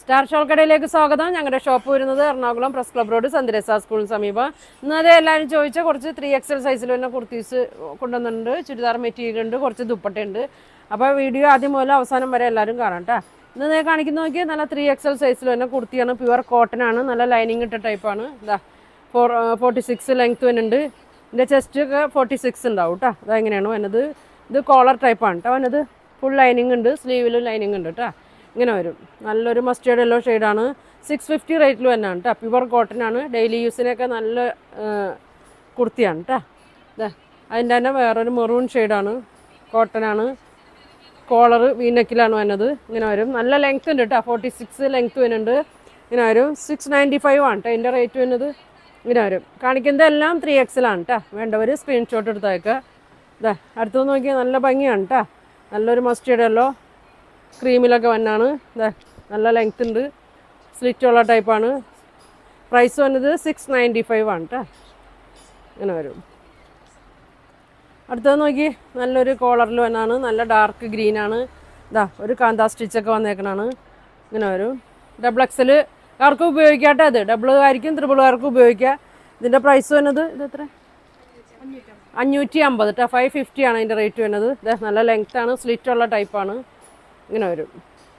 Star ഷോൾക്കടയിലേക്ക് സ്വാഗതം ഞങ്ങളുടെ shop വരുന്നത് എറണാകുളം പ്രസ് ക്ലബ് റോഡ് സന്ദരസ സ്കൂളിന് സമീപം ഇന്നലെ എല്ലാവരും ചോദിച്ച കുറച്ച് ത്രീ എക്സൽ സൈസിൽ തന്നെ കുർത്തീസ് കൊണ്ടുവന്നിട്ടുണ്ട് ചുരിദാർ മെറ്റീരിയൽ ഉണ്ട് കുറച്ച് ദുപ്പട്ടയുണ്ട് അപ്പോൾ വീഡിയോ ആദ്യം മുതൽ അവസാനം വരെ എല്ലാവരും കാണാം കേട്ടോ ഇന്ന് ഞാൻ കാണിക്കുന്ന നോക്കി നല്ല ത്രീ എക്സൽ സൈസിൽ തന്നെ കുർത്തിയാണ് പ്യുവർ കോട്ടൺ ആണ് നല്ല ലൈനിങ് ഇട്ട ടൈപ്പാണ് ഇതാ ഫോർ ഫോർട്ടി സിക്സ് ലെങ്ത് വരുന്നുണ്ട് ഇതിൻ്റെ ചെസ്റ്റ് ഒക്കെ ഫോർട്ടി സിക്സ് ഉണ്ടാവും കേട്ടോ അതെങ്ങനെയാണ് വന്നത് ഇത് കോളർ ടൈപ്പാണ് കേട്ടോ വന്നത് ഫുൾ ലൈനിങ് ഉണ്ട് സ്ലീവിലും ലൈനിങ് ഉണ്ട് കേട്ടോ ഇങ്ങനെ വരും നല്ലൊരു മസ്റ്റേർഡ് യെല്ലോ ഷെയ്ഡാണ് സിക്സ് ഫിഫ്റ്റി റേറ്റിൽ തന്നെയാണ് കേട്ടോ പ്യുവർ കോട്ടൺ ആണ് ഡെയിലി യൂസിനൊക്കെ നല്ല ആ, കുർത്തിയാണ് കേട്ടോ ഇതാ അതിൻ്റെ തന്നെ വേറൊരു മെറൂൺ ഷെയ്ഡാണ് കോട്ടൺ ആണ് കോളർ വീനക്കിലാണ് വന്നത് ഇങ്ങനെ വരും നല്ല ലെങ്ത് ഉണ്ട് കേട്ടോ ഫോർട്ടി സിക്സ് ലെങ്ത് വരുന്നുണ്ട് ഇങ്ങനെ വരും സിക്സ് നയൻറ്റി ഫൈവ് ആണ് കേട്ടോ ഇതിൻ്റെ റേറ്റ് വരുന്നത് ഇങ്ങനെ വരും കാണിക്കുന്നത് എല്ലാം ത്രീ എക്സലാണ് കേട്ടോ വേണ്ടവർ സ്ക്രീൻഷോട്ട് എടുത്തേക്കുക ഇതാ അടുത്തത് നോക്കിയാൽ നല്ല ഭംഗിയാണ് കേട്ടോ നല്ലൊരു മസ്റ്റേർഡ് യെല്ലോ ക്രീമിലൊക്കെ വന്നാണ് ഇതാ നല്ല ലെങ്ത് ഉണ്ട് സ്ലിറ്റുള്ള ടൈപ്പാണ് പ്രൈസ് വന്നത് സിക്സ് നയൻറ്റി ഫൈവ് ആണ് കേട്ടോ ഇങ്ങനെ വരും അടുത്തത് നോക്കി നല്ലൊരു കോളറിൽ വന്നാണ് നല്ല ഡാർക്ക് ഗ്രീനാണ് ഇതാ ഒരു കാന്താ സ്റ്റിച്ചൊക്കെ വന്നേക്കണാണ് ഇങ്ങനെ വരും ഡബിൾ എക്സൽ ആർക്കും ഉപയോഗിക്കാട്ടെ അത് ഡബിൾ ആയിരിക്കും ത്രിബിൾ ആർക്കും ഉപയോഗിക്കാം ഇതിൻ്റെ പ്രൈസ് വന്നത് ഇത് എത്ര അഞ്ഞൂറ്റി അമ്പത് കേട്ടോ ഫൈവ് ഫിഫ്റ്റി ആണ് അതിൻ്റെ റേറ്റ് വരുന്നത് ഇത് നല്ല ലെങ്ത് ആണ് സ്ലിറ്റ് ഉള്ള ടൈപ്പാണ് ഇങ്ങനെ വരും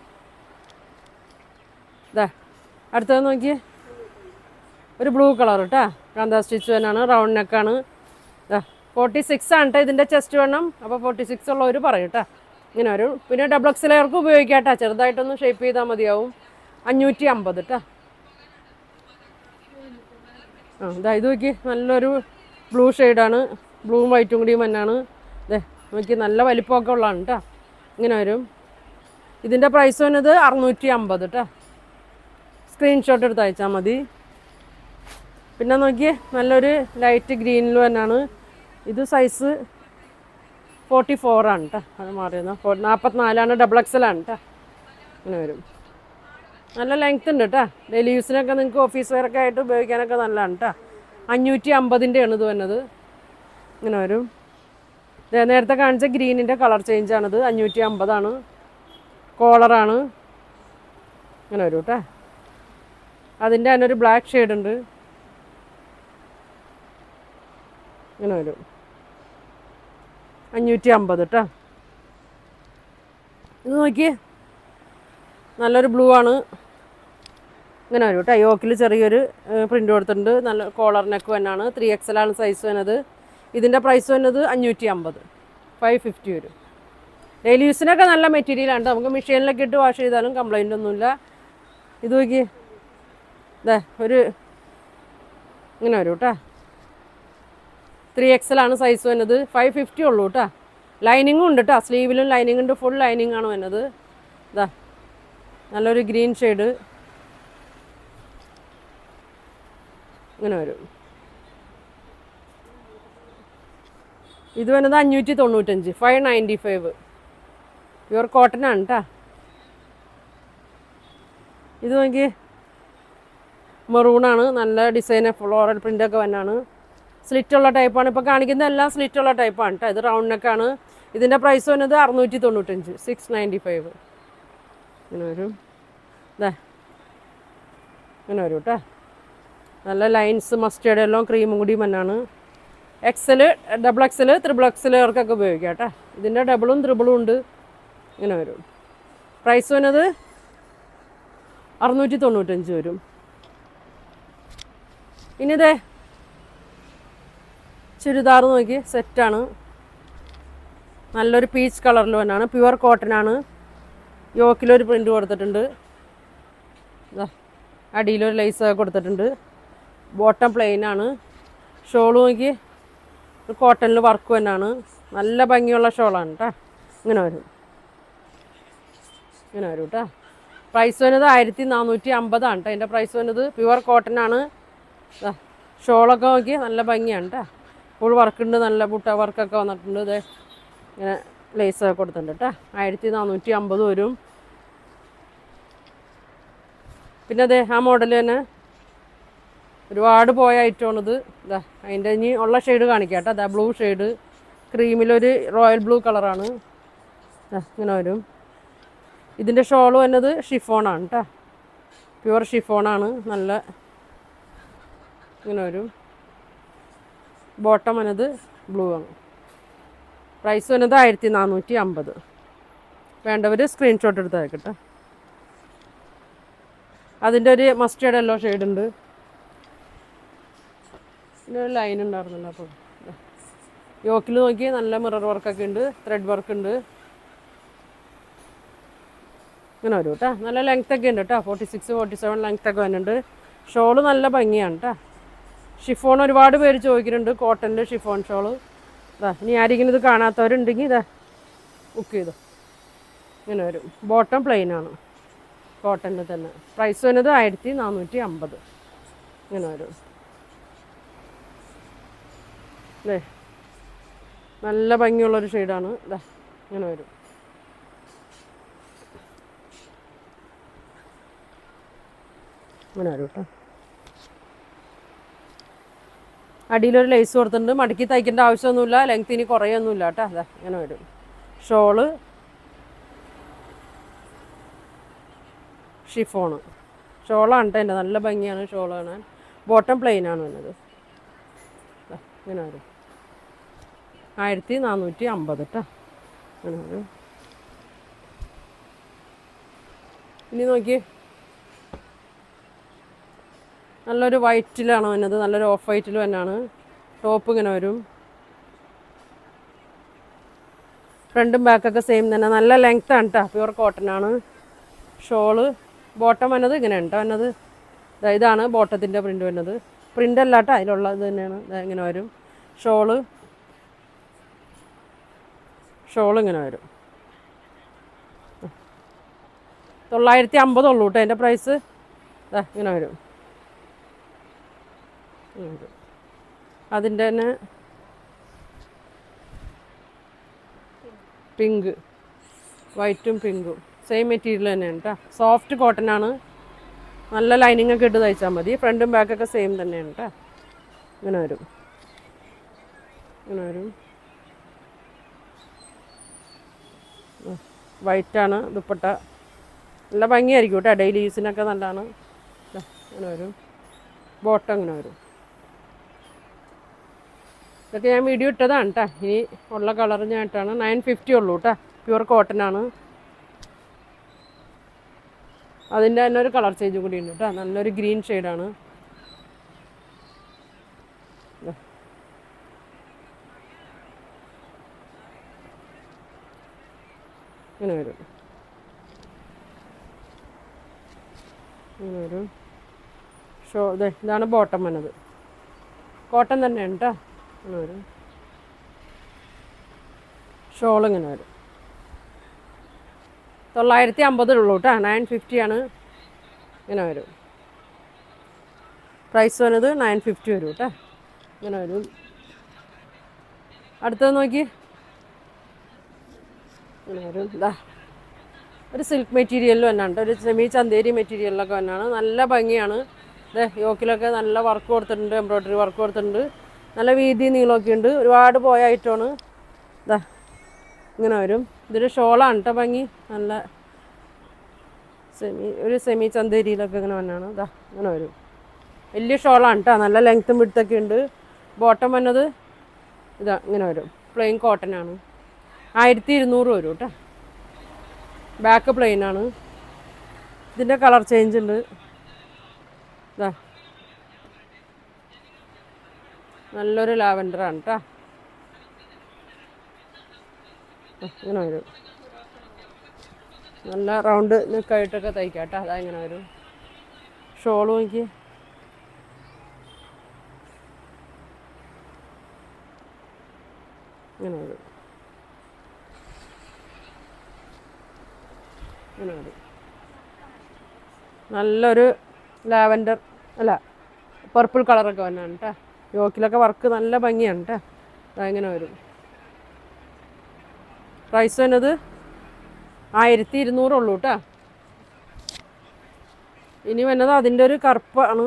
ഇതാ അടുത്തത് നോക്കിയേ ഒരു ബ്ലൂ കളർ കേട്ടോ കാന്താ സ്റ്റിച്ച് തന്നെയാണ് റൗണ്ട് നെക്കാണ് ഇതാ ഫോർട്ടി സിക്സ് ആണ് കേട്ടോ ഇതിൻ്റെ ചെസ്റ്റ് വേണം അപ്പോൾ ഫോർട്ടി സിക്സ് ഉള്ളവർ പറയും കേട്ടോ ഇങ്ങനെ വരും പിന്നെ ഡബിൾ എക്സ് ലെയർക്ക് ഉപയോഗിക്കാം കേട്ടോ ചെറുതായിട്ടൊന്ന് ഷേപ്പ് ചെയ്താൽ മതിയാവും അഞ്ഞൂറ്റി അമ്പത് കേട്ടോ ആ ഇതാ ഇത് നോക്കി നല്ലൊരു ബ്ലൂ ഷെയ്ഡാണ് ബ്ലൂവും വൈറ്റും കൂടിയും തന്നെയാണ് ഇതേ നോക്കി നല്ല വലിപ്പമൊക്കെ ഉള്ളതാണ് കേട്ടോ ഇങ്ങനെ വരും ഇതിൻ്റെ പ്രൈസ് വന്നത് അറുന്നൂറ്റി അമ്പത് കേട്ടോ സ്ക്രീൻഷോട്ട് എടുത്ത് അയച്ചാൽ മതി പിന്നെ നോക്കിയേ നല്ലൊരു ലൈറ്റ് ഗ്രീനിൽ തന്നെയാണ് ഇത് സൈസ് ഫോർട്ടി ഫോറാണ് കേട്ടോ അത് മാറിയത് ഫോ നാൽപ്പത്തിനാലാണ് ഡബിൾ എക്സലാണ് കേട്ടോ ഇങ്ങനെ വരും നല്ല ലെങ്ത് ഉണ്ട് കേട്ടോ ഡെയിലി യൂസിനൊക്കെ നിങ്ങൾക്ക് ഓഫീസ് വെയറൊക്കെ ആയിട്ട് ഉപയോഗിക്കാനൊക്കെ നല്ലതാണ് കേട്ടോ അഞ്ഞൂറ്റി അമ്പതിൻ്റെയാണ് ഇത് വന്നത് ഇങ്ങനെ വരും ദേ നേരത്തെ കാണിച്ച ഗ്രീനിൻ്റെ കളർ ചേഞ്ചാണിത് അഞ്ഞൂറ്റി അമ്പതാണ് കോളറാണ് ഇങ്ങനെ വരും കേട്ടോ അതിൻ്റെ തന്നെ ഒരു ബ്ലാക്ക് ഷെയ്ഡ് ഉണ്ട് ഇങ്ങനെ വരും അഞ്ഞൂറ്റി അമ്പത് കേട്ടോ ഇത് നോക്കിയേ നല്ലൊരു ബ്ലൂ ആണ് ഇങ്ങനെ വരും കേട്ടോ യോക്കിൽ ചെറിയൊരു പ്രിൻ്റ് കൊടുത്തിട്ടുണ്ട് നല്ല കോളർ നെക്ക് തന്നെയാണ് ത്രീ എക്സലാണ് സൈസ് വരുന്നത് ഇതിൻ്റെ പ്രൈസ് വരുന്നത് അഞ്ഞൂറ്റി അമ്പത് ഫൈവ് ഫിഫ്റ്റി വരും ഡെയിലി യൂസിനൊക്കെ നല്ല മെറ്റീരിയലാണ് നമുക്ക് മെഷീനിലൊക്കെ ഇട്ട് വാഷ് ചെയ്താലും കംപ്ലൈൻ്റ് ഒന്നുമില്ല ഇത് നോക്കി ഇതേ ഒരു ഇങ്ങനെ വരും കേട്ടോ ത്രീ എക്സലാണ് സൈസ് വരുന്നത് ഫൈവ് ഫിഫ്റ്റി ഉള്ളൂ കേട്ടോ ലൈനിങ്ങും ഉണ്ട് കേട്ടോ സ്ലീവിലും ലൈനിങ് ഉണ്ട് ഫുൾ ലൈനിങ് ആണ് വരുന്നത് ഇതാ നല്ലൊരു ഗ്രീൻ ഷെയ്ഡ് ഇങ്ങനെ വരും ഇത് വരുന്നത് അഞ്ഞൂറ്റി തൊണ്ണൂറ്റഞ്ച് five ninety five pure cotton ആണ് കേട്ടോ ഇത് നോക്കി മെറൂണാണ് നല്ല ഡിസൈൻ ഫ്ലോറൽ പ്രിൻ്റൊക്കെ വന്നാണ് സ്ലിറ്റ് ഉള്ള ടൈപ്പാണ് ഇപ്പോൾ കാണിക്കുന്ന എല്ലാം സ്ലിറ്റ് ഉള്ള ടൈപ്പാണ് കേട്ടോ ഇത് റൗണ്ട് നെക്കാണ് ഇതിൻ്റെ പ്രൈസ് വന്നത് അറുന്നൂറ്റി തൊണ്ണൂറ്റഞ്ച് സിക്സ് നയൻറ്റി ഫൈവ് ഇങ്ങനെ വരും ഇതാ ഇങ്ങനെ വരും കേട്ടോ നല്ല ലൈൻസ് മസ്റ്റേർഡ് എല്ലാം ക്രീമും കൂടി മണ്ണാണ് എക്സൽ ഡബിൾ എക്സൽ ത്രിബിൾ എക്സലുകാർക്കൊക്കെ ഉപയോഗിക്കാം കേട്ടോ ഇതിൻ്റെ ഡബിളും ത്രിബിളും ഉണ്ട് ഇങ്ങനെ വരും പ്രൈസ് വന്നത് അറുന്നൂറ്റി തൊണ്ണൂറ്റഞ്ച് വരും ഇനി ഇതേ ചുരിദാർ നോക്കി സെറ്റാണ് നല്ലൊരു പീച്ച് കളറിൽ തന്നെയാണ് പ്യുവർ കോട്ടൺ ആണ് യോക്കിലൊരു പ്രിൻ്റ് കൊടുത്തിട്ടുണ്ട് ദാ അടിയിലൊരു ലേസ് കൊടുത്തിട്ടുണ്ട് ബോട്ടം പ്ലെയിൻ ആണ് ഷോൾ നോക്കി കോട്ടണിൽ വർക്ക് തന്നെയാണ് നല്ല ഭംഗിയുള്ള ഷോളാണ് കേട്ടോ ഇങ്ങനെ വരും ഇങ്ങനെ വരും കേട്ടോ പ്രൈസ് വരുന്നത് ആയിരത്തി നാനൂറ്റി അമ്പതാണ് കേട്ടോ അതിൻ്റെ പ്രൈസ് വരുന്നത് പ്യുവർ കോട്ടൺ ആണ് ദാ ഷോളൊക്കെ നോക്കി നല്ല ഭംഗിയാണ് കേട്ടോ ഫുൾ വർക്കുണ്ട് നല്ല ബുട്ട വർക്കൊക്കെ വന്നിട്ടുണ്ട് ഇതേ ഇങ്ങനെ ലേസ് കൊടുത്തിട്ടുണ്ട് കേട്ടോ ആയിരത്തി നാനൂറ്റി അമ്പത് വരും പിന്നെ അതെ ആ മോഡൽ തന്നെ ഒരുപാട് പോയ ഐറ്റമാണിത് ഇതാ അതിൻ്റെ ഇനി ഉള്ള ഷെയ്ഡ് കാണിക്കാം കേട്ടോ അതാ ബ്ലൂ ഷെയ്ഡ് ക്രീമിലൊരു റോയൽ ബ്ലൂ കളറാണ് ഇങ്ങനെ വരും ഇതിൻ്റെ ഷോൾ വന്നത് ഷിഫോണാണ് കേട്ടോ പ്യുവർ ഷിഫോണാണ് നല്ല ഇങ്ങനെ വരും ബോട്ടം വന്നത് ബ്ലൂ ആണ് പ്രൈസ് വന്നത് ആയിരത്തി നാനൂറ്റി അമ്പത് വേണ്ടവർ സ്ക്രീൻഷോട്ട് എടുത്ത് അയക്കട്ടെ അതിൻ്റെ ഒരു മസ്റ്റേർഡ് യെല്ലോ ഷെയ്ഡ് ഉണ്ട് പിന്നെ ഒരു ലൈൻ ഉണ്ടായിരുന്നല്ലോ അപ്പോൾ യോക്കിൽ നോക്കി നല്ല മിറർ വർക്കൊക്കെ ഉണ്ട് ത്രെഡ് വർക്ക് ഉണ്ട് ഇങ്ങനെ വരും കേട്ടോ നല്ല ലെങ്ത് ഒക്കെ ഉണ്ട് കേട്ടോ forty six forty seven length ഒക്കെ വരുന്നുണ്ട് ഷോള് നല്ല ഭംഗിയാണ് കേട്ടോ ഷിഫോൺ ഒരുപാട് പേര് ചോദിക്കുന്നുണ്ട് കോട്ടൻ്റെ ഷിഫോൺ ഷോള് ഇതാ ഇനി ആരെങ്കിലും ഇത് കാണാത്തവരുണ്ടെങ്കിൽ ഇതാ ബുക്ക് ചെയ്തു ഇങ്ങനെ വരും ബോട്ടം പ്ലെയിൻ ആണ് കോട്ടൻ്റെ തന്നെ പ്രൈസ് വരുന്നത് ആയിരത്തി നാനൂറ്റി അമ്പത് ഇങ്ങനെ വരും അല്ലേ നല്ല ഭംഗിയുള്ളൊരു ഷെയ്ഡാണ് ഇതാ ഇങ്ങനെ വരും ഇങ്ങനെ വരും കേട്ടോ അടിയിലൊരു ലേസ് കൊടുത്തിട്ടുണ്ട് മടക്കി തയ്ക്കേണ്ട ആവശ്യമൊന്നുമില്ല ലെങ്ത് ഇനി കുറയൊന്നുമില്ല കേട്ടോ അതാ ഇങ്ങനെ വരും ഷോള് ഷിഫോണ് ഷോളാണ് കേട്ടോ എൻ്റെ നല്ല ഭംഗിയാണ് ഷോൾ കാണാൻ ബോട്ടം പ്ലെയിൻ ആണ് വരുന്നത് ദാ, ഇങ്ങനെ വരും ആയിരത്തി നാനൂറ്റി അമ്പത് കേട്ടോ ഇങ്ങനെ വരും ഇനി നോക്കി നല്ലൊരു വൈറ്റിലാണ് വന്നത് നല്ലൊരു ഓഫ് വൈറ്റിൽ തന്നെയാണ് ടോപ്പ് ഇങ്ങനെ വരും ഫ്രണ്ടും ബാക്കൊക്കെ സെയിം തന്നെ നല്ല ലെങ്ത് ആണ് കേട്ടോ പ്യുവർ കോട്ടൺ ആണ് ഷോള് ബോട്ടം വന്നത് ഇങ്ങനെ ഉണ്ടോ വന്നത് ദാ ഇതാണ് ബോട്ടത്തിൻ്റെ പ്രിൻ്റ് വരുന്നത് പ്രിൻ്റ് അല്ല കേട്ടോ അതിലുള്ളത് തന്നെയാണ് ദാ ഇങ്ങനെ വരും ഷോള് ഷോൾ ഇങ്ങനെ വരും തൊള്ളായിരത്തി അമ്പതുള്ളൂ കേട്ടോ അതിൻ്റെ പ്രൈസ് ദാ ഇങ്ങനെ വരും ഇങ്ങനെ വരും അതിൻ്റെ തന്നെ പിങ്ക് വൈറ്റും പിങ്കും സെയിം മെറ്റീരിയൽ തന്നെയാണ് കേട്ടോ സോഫ്റ്റ് കോട്ടൺ ആണ് നല്ല ലൈനിങ് ഒക്കെ ഇട്ട് തയ്ച്ചാൽ മതി ഫ്രണ്ടും ബാക്കൊക്കെ സെയിം തന്നെയാണ് കേട്ടോ ഇങ്ങനെ വരും ഇങ്ങനെ വരും വൈറ്റാണ് ദുപ്പട്ട നല്ല ഭംഗിയായിരിക്കും കേട്ടോ ഡെയിലി യൂസിനൊക്കെ നല്ലതാണ് ദാ ഇങ്ങനെ വരും ബോട്ടം ഇങ്ങനെ വരും ഇതൊക്കെ ഞാൻ വീഡിയോ ഇട്ടതാണ് കേട്ടോ ഇനി ഉള്ള കളർ ഞാൻ ഇട്ടാണ് നയൻ ഫിഫ്റ്റി ഉള്ളൂ കേട്ടോ പ്യുവർ കോട്ടൺ ആണ് അതിൻ്റെ തന്നെ ഒരു കളർ ചേഞ്ച് കൂടി ഉണ്ട് കേട്ടോ നല്ലൊരു ഗ്രീൻ ഷെയ്ഡാണ് ഇങ്ങനെ വരും ഇങ്ങനെ വരും ഷോ ഇതേ ഇതാണ് ബോട്ടം വന്നത് കോട്ടൺ തന്നെയാണ് കേട്ടോ ഇങ്ങനെ വരും ഷോൾ ഇങ്ങനെ വരും തൊള്ളായിരത്തി അമ്പത് ഉള്ളൂ കേട്ടോ നയൻ ഫിഫ്റ്റി ആണ് ഇങ്ങനെ വരും പ്രൈസ് വന്നത് നയൻ ഫിഫ്റ്റി വരും കേട്ടോ ഇങ്ങനെ വരും അടുത്തത് നോക്കി ഇങ്ങനെ വരും ഇതാ ഒരു സിൽക്ക് മെറ്റീരിയലിൽ തന്നെയാണ് ട്ടോ. ഒരു സെമി ചന്തേരി മെറ്റീരിയലിലൊക്കെ തന്നെയാണ് നല്ല ഭംഗിയാണ് ഇതേ യോക്കിലൊക്കെ നല്ല വർക്ക് കൊടുത്തിട്ടുണ്ട് എംബ്രോയ്ഡറി വർക്ക് കൊടുത്തിട്ടുണ്ട് നല്ല വീതി നീളമൊക്കെ ഉണ്ട് ഒരുപാട് പോയ ഐറ്റമാണ് ഇതാ ഇങ്ങനെ വരും ഇതൊരു ഷോളാണ് കേട്ടോ ഭംഗി നല്ല സെമി ഒരു സെമി ചന്തേരിയിലൊക്കെ ഇങ്ങനെ വന്നാണ് ഇതാ ഇങ്ങനെ വരും വലിയ ഷോളാണ് കേട്ടോ നല്ല ലെങ്ത്തും വിടുത്തൊക്കെ ഉണ്ട് ബോട്ടം വന്നത് ഇതാ ഇങ്ങനെ വരും പ്ലെയിൻ കോട്ടൺ ആണ് ആയിരത്തി ഇരുന്നൂറ് വരും കേട്ടോ ബാക്ക് പ്ലെയിൻ ആണ് ഇതിൻ്റെ കളർ ചേഞ്ച് ഉണ്ട് ഇതാ നല്ലൊരു ലാവൻഡറാണ് കേട്ടോ ഇങ്ങനെ വരും നല്ല റൗണ്ട് നെക്കായിട്ടൊക്കെ തയ്ക്കാം കേട്ടോ അതാ ഇങ്ങനെ വരും ഷോൾ നോക്കി ഇങ്ങനെ വരും ഇങ്ങനെ വരും നല്ലൊരു ലാവൻഡർ അല്ല പർപ്പിൾ കളറൊക്കെ വന്നാണ് കേട്ടോ യോക്കിലൊക്കെ വർക്ക് നല്ല ഭംഗിയാണ് കേട്ടോ അതാ ഇങ്ങനെ വരും പ്രൈസ് വന്നത് ആയിരത്തി ഇരുന്നൂറുള്ളൂ കേട്ടോ ഇനി വന്നത് അതിൻ്റെ ഒരു കറുപ്പാണ്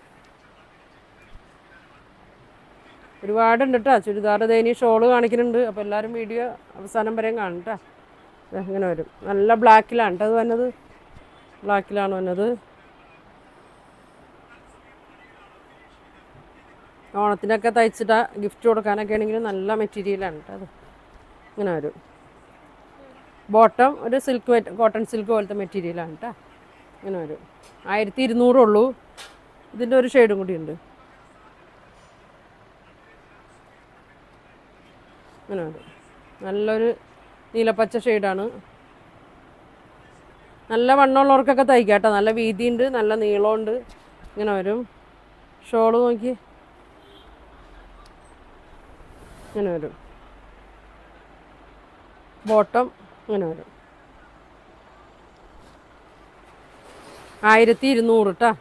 ഒരുപാടുണ്ട് കേട്ടോ ചുരിദാർ ഇനി ഷോള് കാണിക്കുന്നുണ്ട് അപ്പോൾ എല്ലാവരും വീഡിയോ അവസാനം വരെയും കാണും കേട്ടോ ദേ ഇങ്ങനെ വരും നല്ല ബ്ലാക്കിലാണ് കേട്ടോ അത് വന്നത് ബ്ലാക്കിലാണ് വന്നത് ഓണത്തിനൊക്കെ തയ്ച്ചിട്ട് ഗിഫ്റ്റ് കൊടുക്കാനൊക്കെ ആണെങ്കിൽ നല്ല മെറ്റീരിയലാണ് കേട്ടോ അത് ഇങ്ങനെ വരും ബോട്ടം ഒരു സിൽക്ക് കോട്ടൺ സിൽക്ക് പോലത്തെ മെറ്റീരിയലാണ് കേട്ടോ ഇങ്ങനെ വരും ആയിരത്തി ഇരുന്നൂറുള്ളൂ ഇതിൻ്റെ ഒരു ഷെയ്ഡും കൂടി ഉണ്ട് ഇങ്ങനെ വരും നല്ലൊരു നീലപ്പച്ച ഷെയ്ഡാണ് നല്ല വണ്ണമുള്ളവർക്കൊക്കെ തയ്ക്കാം കേട്ടോ നല്ല വീതിയുണ്ട് നല്ല നീളമുണ്ട് ഇങ്ങനെ വരും ഷോള് നോക്കി ഇങ്ങനെ വരും ബോട്ടം ഇങ്ങനെ വരും ആയിരത്തി ഇരുന്നൂറ് കേട്ടോ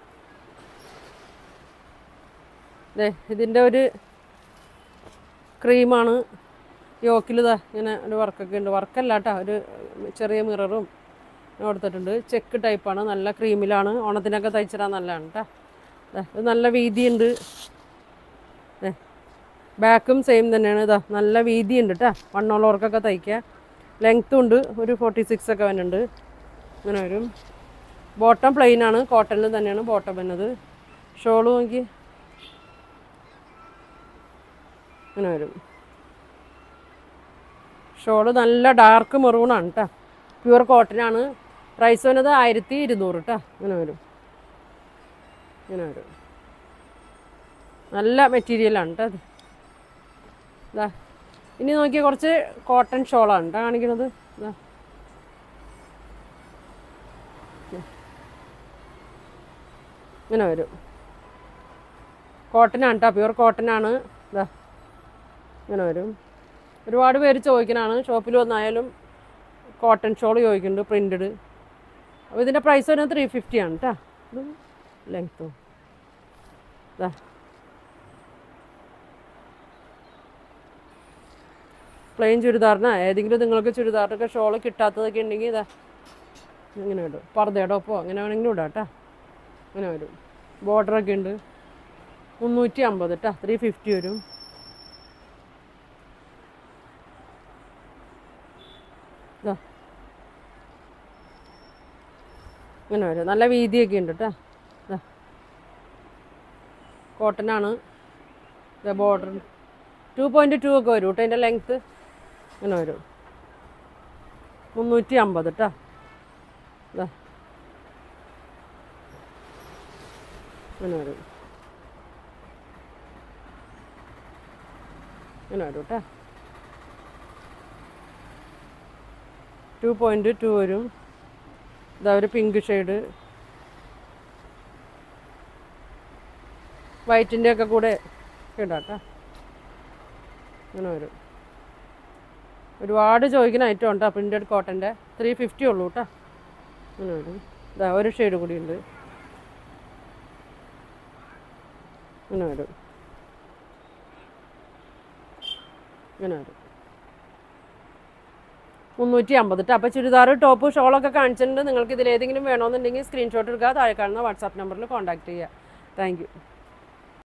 ദേ ഇതിൻ്റെ ഒരു ക്രീമാണ് യോക്കിൽ ഇതാ ഇങ്ങനെ ഒരു വർക്കൊക്കെ ഉണ്ട് വർക്കല്ല കേട്ടോ ഒരു ചെറിയ മിററും കൊടുത്തിട്ടുണ്ട് ചെക്ക് ടൈപ്പാണ് നല്ല ക്രീമിലാണ് ഓണത്തിനൊക്കെ തയ്ച്ചിടാൻ നല്ലതാണ് കേട്ടോ ദേ, ഇത് നല്ല വീതിയുണ്ട് ദേ, ബാക്കും സെയിം തന്നെയാണ് ഇതാ നല്ല വീതിയുണ്ട് കേട്ടോ വണ്ണമുള്ളവർക്കൊക്കെ തയ്ക്കുക ലെങ്ത്തും ഉണ്ട് ഒരു ഫോർട്ടി സിക്സ് ഒക്കെ വരുന്നുണ്ട് ഇങ്ങനെ വരും ബോട്ടം പ്ലെയിൻ ആണ് കോട്ടണിൽ തന്നെയാണ് ബോട്ടം വരുന്നത് ഷോള് നോക്കി ഇങ്ങനെ വരും ഷോള് നല്ല ഡാർക്ക് മെറൂണാണ് കേട്ടോ പ്യുവർ കോട്ടനാണ് പ്രൈസ് വരുന്നത് ആയിരത്തി ഇരുന്നൂറ് കേട്ടോ ഇങ്ങനെ വരും ഇങ്ങനെ വരും നല്ല മെറ്റീരിയലാണ് കേട്ടോ അത് ഇതാ ഇനി നോക്കിയാൽ കുറച്ച് കോട്ടൺ ഷോളാണ് കേട്ടോ കാണിക്കുന്നത് ഇതാ ഇങ്ങനെ വരും കോട്ടനാണ് കേട്ടോ പ്യുവർ കോട്ടനാണ് ഇതാ ഇങ്ങനെ വരും ഒരുപാട് പേര് ചോദിക്കണതാണ് ഷോപ്പിൽ വന്നായാലും കോട്ടൺ ഷോൾ ചോദിക്കുന്നുണ്ട് പ്രിൻറ്റഡ് അപ്പോൾ ഇതിൻ്റെ പ്രൈസ് വരുന്നത് ത്രീ ഫിഫ്റ്റി ആണ് കേട്ടോ ഇത് ലെങ്ത്തും ഇതാ പ്ലെയിൻ ചുരിദാറിന് ഏതെങ്കിലും നിങ്ങൾക്ക് ചുരിദാറിനൊക്കെ ഷോൾ കിട്ടാത്തതൊക്കെ ഉണ്ടെങ്കിൽ ഇതാ ഇങ്ങനെ ഇടും പർദ്ദയുടെ ഒപ്പോ അങ്ങനെ വേണമെങ്കിലും ഇടാം കേട്ടോ അങ്ങനെ വരും ബോർഡറൊക്കെ ഉണ്ട് മുന്നൂറ്റി അമ്പത് കേട്ടോ ത്രീ ഫിഫ്റ്റി വരും ഇതാ ഇങ്ങനെ വരും നല്ല വീതിയൊക്കെ ഉണ്ട് കേട്ടോ ഇതാ കോട്ടനാണ് ഇതാ ബോർഡർ ടു പോയിൻറ്റ് ടു ഒക്കെ വരും കേട്ടോ അതിൻ്റെ ലെങ്ത്ത് ഇങ്ങനെ വരും മുന്നൂറ്റി അമ്പത് കേട്ടോ ഇതാ ഇങ്ങനെ വരും ഇങ്ങനെ വരും കേട്ടോ ടു പോയിൻറ്റ് ടു വരും ഇതാ ഒരു പിങ്ക് ഷെയ്ഡ് വൈറ്റിൻ്റെ ഒക്കെ കൂടെ ഇടാം കേട്ടോ ഇങ്ങനെ വരും ഒരുപാട് ചോദിക്കുന്ന ഐറ്റം ഉണ്ടോ പ്രിൻറ്റഡ് കോട്ടൻ്റെ ത്രീ ഫിഫ്റ്റി ഉള്ളൂ കേട്ടോ ഇങ്ങനെ വരും ഇതാ ഒരു ഷെയ്ഡ് കൂടി ഉണ്ട് ഇങ്ങനെ വരും ഇങ്ങനെ വരും മുന്നൂറ്റി അമ്പത് കേട്ടോ അപ്പോൾ ചുരിദാർ ടോപ്പ് ഷോളൊക്കെ കാണിച്ചിട്ടുണ്ട് നിങ്ങൾക്ക് ഇതിൽ ഏതെങ്കിലും വേണമെന്നുണ്ടെങ്കിൽ സ്ക്രീൻഷോട്ട് എടുക്കുക താഴെ കാണുന്ന വാട്സാപ്പ് നമ്പറിൽ കോൺടാക്ട് ചെയ്യുക താങ്ക് യു